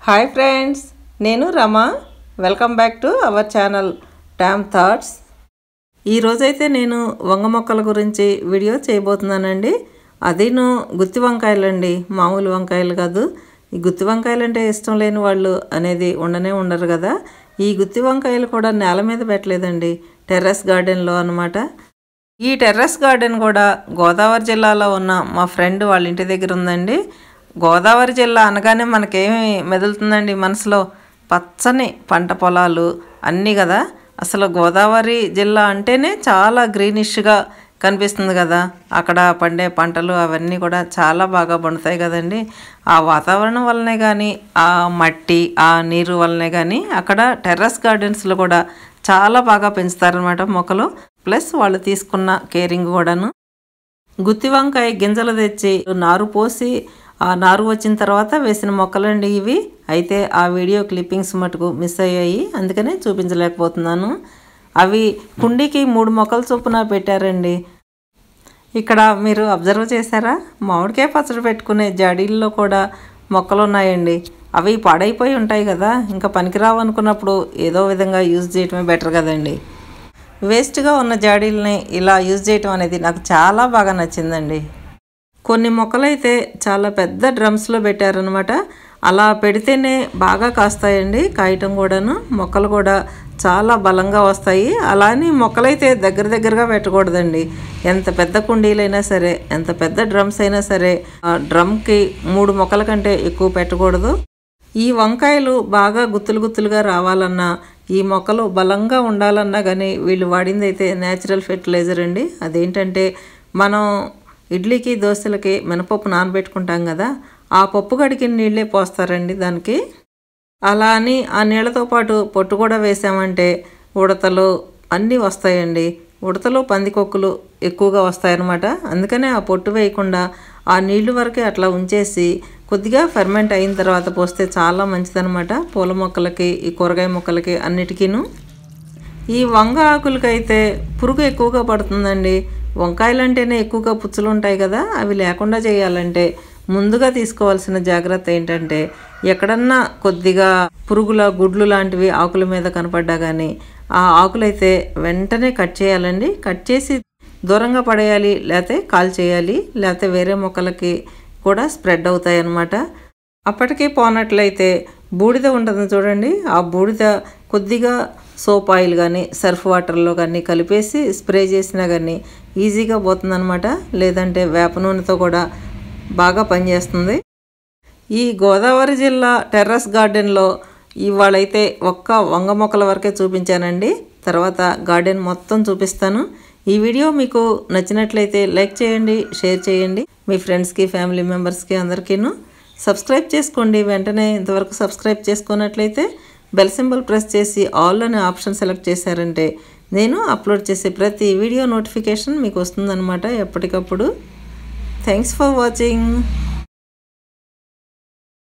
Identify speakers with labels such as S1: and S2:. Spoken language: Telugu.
S1: హాయ్ ఫ్రెండ్స్ నేను Rama welcome back to our channel Tom thoughts ఈరోజైతే నేను వంగ మొక్కల గురించి వీడియో చేయబోతున్నానండి అదిను గుత్తి వంకాయలండి మామూలు వంకాయలు కాదు ఈ గుత్తి వంకాయలు అంటే ఇష్టం లేని వాళ్ళు అనేది ఉండనే ఉండరు కదా ఈ గుత్తి వంకాయలు కూడా నేల మీద పెట్టలేదండి టెర్రస్ గార్డెన్లో అనమాట ఈ టెర్రస్ గార్డెన్ కూడా గోదావరి జిల్లాలో ఉన్న మా ఫ్రెండ్ వాళ్ళ ఇంటి దగ్గర ఉందండి గోదావరి జిల్లా అనగానే మనకేమి మెదులుతుందండి మనసులో పచ్చని పంట పొలాలు అన్నీ కదా అసలు గోదావరి జిల్లా అంటేనే చాలా గ్రీనిష్గా కనిపిస్తుంది కదా అక్కడ పండే పంటలు అవన్నీ కూడా చాలా బాగా పండుతాయి కదండి ఆ వాతావరణం వల్లనే కానీ ఆ మట్టి ఆ నీరు వల్లనే కానీ అక్కడ టెర్రస్ గార్డెన్స్లో కూడా చాలా బాగా పెంచుతారనమాట మొక్కలు ప్లస్ వాళ్ళు తీసుకున్న కేరింగ్ కూడాను గుత్తి వంకాయ గింజలు తెచ్చి నారు పోసి ఆ నారు వచ్చిన తర్వాత వేసిన మొక్కలండి ఇవి అయితే ఆ వీడియో క్లిప్పింగ్స్ మటుకు మిస్ అయ్యాయి అందుకనే చూపించలేకపోతున్నాను అవి కుండీకి మూడు మొక్కలు చొప్పున పెట్టారండి ఇక్కడ మీరు అబ్జర్వ్ చేశారా మామిడికాయ పచ్చడి పెట్టుకునే జాడీల్లో కూడా మొక్కలు ఉన్నాయండి అవి పాడైపోయి ఉంటాయి కదా ఇంకా పనికిరావు అనుకున్నప్పుడు ఏదో విధంగా యూజ్ చేయటమే బెటర్ కదండి వేస్ట్గా ఉన్న జాడీలని ఇలా యూజ్ చేయటం అనేది నాకు చాలా బాగా నచ్చిందండి కొన్ని మొక్కలైతే చాలా పెద్ద డ్రమ్స్లో పెట్టారనమాట అలా పెడితేనే బాగా కాస్తాయండి కాయటం కూడాను మొక్కలు కూడా చాలా బలంగా వస్తాయి అలానే మొక్కలైతే దగ్గర దగ్గరగా పెట్టకూడదండి ఎంత పెద్ద కుండీలైనా సరే ఎంత పెద్ద డ్రమ్స్ అయినా సరే ఆ డ్రమ్కి మూడు మొక్కల కంటే ఎక్కువ పెట్టకూడదు ఈ వంకాయలు బాగా గుత్తులు గుత్తులుగా రావాలన్నా ఈ మొక్కలు బలంగా ఉండాలన్నా కానీ వీళ్ళు వాడింది అయితే న్యాచురల్ ఫెర్టిలైజర్ అండి అదేంటంటే మనం ఇడ్లీకి దోశలకి మినపప్పు నానబెట్టుకుంటాం కదా ఆ పప్పు గడికిన నీళ్ళే పోస్తారండి దానికి అలా అని ఆ నీళ్ళతో పాటు పొట్టు కూడా వేసామంటే ఉడతలు అన్నీ వస్తాయండి ఉడతలు పందికొక్కులు ఎక్కువగా వస్తాయన్నమాట అందుకనే ఆ పొట్టు వేయకుండా ఆ నీళ్లు వరకే అట్లా ఉంచేసి కొద్దిగా ఫెర్మెంట్ అయిన తర్వాత పోస్తే చాలా మంచిదనమాట పూల మొక్కలకి ఈ కూరగాయ మొక్కలకి అన్నిటికీను ఈ వంగ ఆకులకైతే పురుగు ఎక్కువగా పడుతుందండి వంకాయలు అంటేనే ఎక్కువగా పుచ్చులు ఉంటాయి కదా అవి లేకుండా చేయాలంటే ముందుగా తీసుకోవాల్సిన జాగ్రత్త ఏంటంటే ఎక్కడన్నా కొద్దిగా పురుగుల గుడ్లు లాంటివి ఆకుల మీద కనపడ్డా కానీ ఆ ఆకులైతే వెంటనే కట్ చేయాలండి కట్ చేసి దూరంగా పడేయాలి లేకపోతే కాల్ చేయాలి లేకపోతే వేరే మొక్కలకి కూడా స్ప్రెడ్ అవుతాయి అన్నమాట అప్పటికే పోనట్లయితే బూడిద ఉంటుంది చూడండి ఆ బూడిద కొద్దిగా సోప్ ఆయిల్ కానీ సర్ఫ్ వాటర్లో కానీ కలిపేసి స్ప్రే చేసినా కానీ ఈజీగా పోతుందన్నమాట లేదంటే వేప నూనెతో కూడా బాగా పనిచేస్తుంది ఈ గోదావరి జిల్లా టెర్రస్ గార్డెన్లో ఇవాళైతే ఒక్క వంగ మొక్కల వరకే చూపించానండి తర్వాత గార్డెన్ మొత్తం చూపిస్తాను ఈ వీడియో మీకు నచ్చినట్లయితే లైక్ చేయండి షేర్ చేయండి మీ ఫ్రెండ్స్కి ఫ్యామిలీ మెంబర్స్కి అందరికీను సబ్స్క్రైబ్ చేసుకోండి వెంటనే ఇంతవరకు సబ్స్క్రైబ్ చేసుకున్నట్లయితే బెల్ సింబల్ ప్రెస్ చేసి ఆల్ అనే ఆప్షన్ సెలెక్ట్ చేశారంటే నేను అప్లోడ్ చేసే ప్రతి వీడియో నోటిఫికేషన్ మీకు వస్తుందన్నమాట ఎప్పటికప్పుడు థ్యాంక్స్ ఫర్ వాచింగ్